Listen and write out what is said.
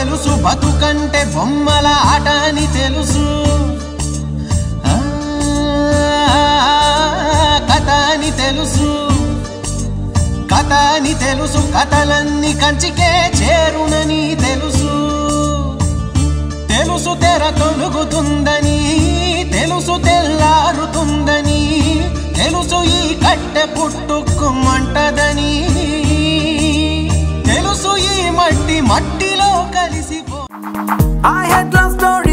తెలుసు బతుకంటే బొమ్మల ఆట అని తెలుసు ఆ, కథ అని తెలుసు కథ అని తెలుసు కథలన్నీ కంచికే చేరునని తెలుసు తెలుసు తెర తొలుగుతుందని తెలుసు తెల్లారుతుందని తెలుసు ఈ కట్టె పుట్టుకుమంటదని తెలుసు ఈ మట్టి మట్టిలో కలిసిపో I had love story